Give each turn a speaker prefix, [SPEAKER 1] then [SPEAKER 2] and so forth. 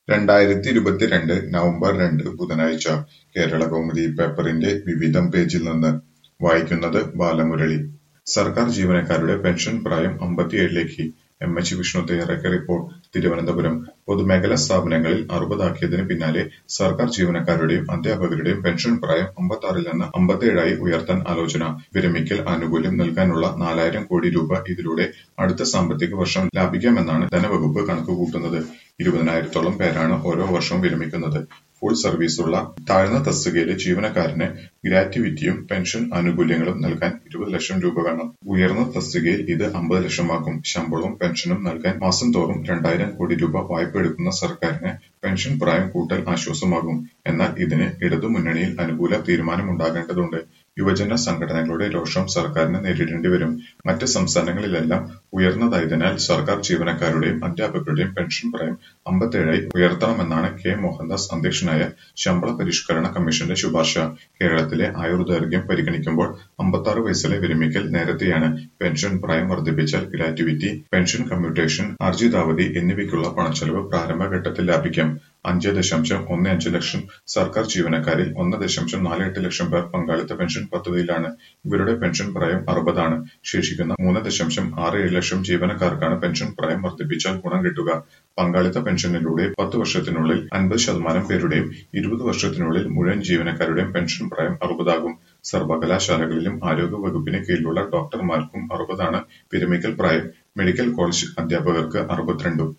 [SPEAKER 1] രണ്ടായിരത്തി ഇരുപത്തിരണ്ട് നവംബർ രണ്ട് ബുധനാഴ്ച കേരളകൗമുദി പേപ്പറിന്റെ വിവിധം പേജിൽ നിന്ന് വായിക്കുന്നത് ബാലമുരളി. സർക്കാർ ജീവനക്കാരുടെ പെൻഷൻ പ്രായം അമ്പത്തിയേഴിലേക്ക് എം. എച്ച്. വിഷ്ണു തയ്യാറാക്കിയ റിപ്പോർട്ട് തിരുവനന്തപുരം പൊതുമേഖലാ സ്ഥാപനങ്ങളിൽ അറുപതാക്കിയതിന് പിന്നാലെ സർക്കാർ ജീവനക്കാരുടെയും അധ്യാപകരുടെയും പെൻഷൻ പ്രായം അമ്പത്താറിൽ നിന്ന് അമ്പത്തിയേഴായി ഉയർത്താൻ ആലോചന. വിരമിക്കൽ ആനുകൂല്യം നൽകാനുള്ള നാലായിരം കോടി രൂപ ഇതിലൂടെ അടുത്ത സാമ്പത്തിക വർഷം ലാഭിക്കാമെന്നാണ് ധനവകുപ്പ് കണക്കുകൂട്ടുന്നത്. ഇരുപതിനായിരത്തോളം പേരാണ് ഓരോ വർഷവും വിരമിക്കുന്നത്. ഫുൾ സർവീസുള്ള താഴ്ന്ന തസ്തികയിലെ ജീവനക്കാരന് ഗ്രാറ്റുവിറ്റിയും പെൻഷൻ ആനുകൂല്യങ്ങളും നൽകാൻ ഇരുപത് ലക്ഷം രൂപ വേണം. ഉയർന്ന തസ്തികയിൽ ഇത് അമ്പത് ലക്ഷമാക്കും. ശമ്പളവും പെൻഷനും നൽകാൻ മാസം തോറും രണ്ടായിരം കോടി രൂപ വായ്പയെടുക്കുന്ന സർക്കാരിന് പെൻഷൻ പ്രായം കൂട്ടൽ ആശ്വാസമാകും. എന്നാൽ ഇതിന് ഇടതുമുന്നണിയിൽ അനുകൂല തീരുമാനമുണ്ടാകേണ്ടതുണ്ട്. യുവജന സംഘടനകളുടെ രോഷം സർക്കാരിന് നേരിടേണ്ടിവരും. മറ്റ് സംസ്ഥാനങ്ങളിലെല്ലാം ഉയർന്നതായതിനാൽ സർക്കാർ ജീവനക്കാരുടെയും അധ്യാപകരുടെയും പെൻഷൻ പ്രായം അമ്പത്തിയേഴായി ഉയർത്തണമെന്നാണ് കെ. മോഹൻദാസ് അധ്യക്ഷനായ ശമ്പള പരിഷ്കരണ കമ്മീഷന്റെ ശുപാർശ. കേരളത്തിലെ ആയുർദൈർഘ്യം പരിഗണിക്കുമ്പോൾ അമ്പത്താറ് വയസ്സിലെ വിരമിക്കൽ നേരത്തെയാണ്. പെൻഷൻ പ്രായം വർദ്ധിപ്പിച്ചാൽ ഗ്രാറ്റുവിറ്റി, പെൻഷൻ കമ്മ്യൂട്ടേഷൻ, ആർജിതാവധി എന്നിവയ്ക്കുള്ള പണച്ചെലവ് പ്രാരംഭഘട്ടത്തിൽ ലാഭിക്കാം. അഞ്ച് ദശാംശം ഒന്ന് അഞ്ച് ലക്ഷം സർക്കാർ ജീവനക്കാരിൽ ഒന്ന് ദശാംശം നാല് എട്ട് ലക്ഷം പേർ പങ്കാളിത്ത പെൻഷൻ പദ്ധതിയിലാണ്. ഇവരുടെ പെൻഷൻ പ്രായം അറുപതാണ്. ശേഷിക്കുന്ന മൂന്ന് ദശാംശം ആറ് ഏഴ് ലക്ഷം ജീവനക്കാർക്കാണ് പെൻഷൻ പ്രായം വർദ്ധിപ്പിച്ചാൽ ഗുണം കിട്ടുക. പങ്കാളിത്ത പെൻഷനിലൂടെ പത്ത് വർഷത്തിനുള്ളിൽ അൻപത് ശതമാനം പേരുടെയും ഇരുപത് വർഷത്തിനുള്ളിൽ മുഴുവൻ ജീവനക്കാരുടെയും പെൻഷൻ പ്രായം അറുപതാകും. സർവകലാശാലകളിലും ആരോഗ്യ വകുപ്പിന് കീഴിലുള്ള ഡോക്ടർമാർക്കും അറുപതാണ് വിരമിക്കൽ പ്രായം. മെഡിക്കൽ കോളേജ് അധ്യാപകർക്ക് അറുപത്തിരണ്ടും.